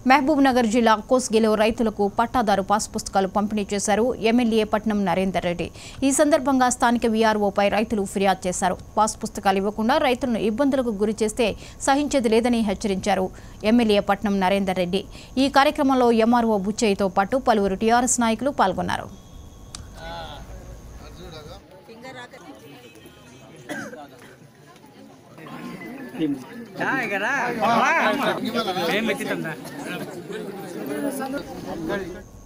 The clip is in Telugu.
మహబూబ్ నగర్ జిల్లా కోస్గిలో రైతులకు పట్టాదారు పాస్ పుస్తకాలు పంపిణీ చేశారు ఎమ్మెల్యే పట్నం నరేందర్ రెడ్డి ఈ సందర్భంగా స్థానిక వీఆర్ఓపై రైతులు ఫిర్యాదు చేశారు పాస్ పుస్తకాలు ఇవ్వకుండా రైతులను ఇబ్బందులకు గురి చేస్తే సహించేది లేదని హెచ్చరించారు ఎమ్మెల్యే పట్నం నరేందర్ రెడ్డి ఈ కార్యక్రమంలో ఎంఆర్ఓ బుచ్చయ్యతో పాటు పలువురు టీఆర్ఎస్ నాయకులు పాల్గొన్నారు ఏం ఎత్తుతుందా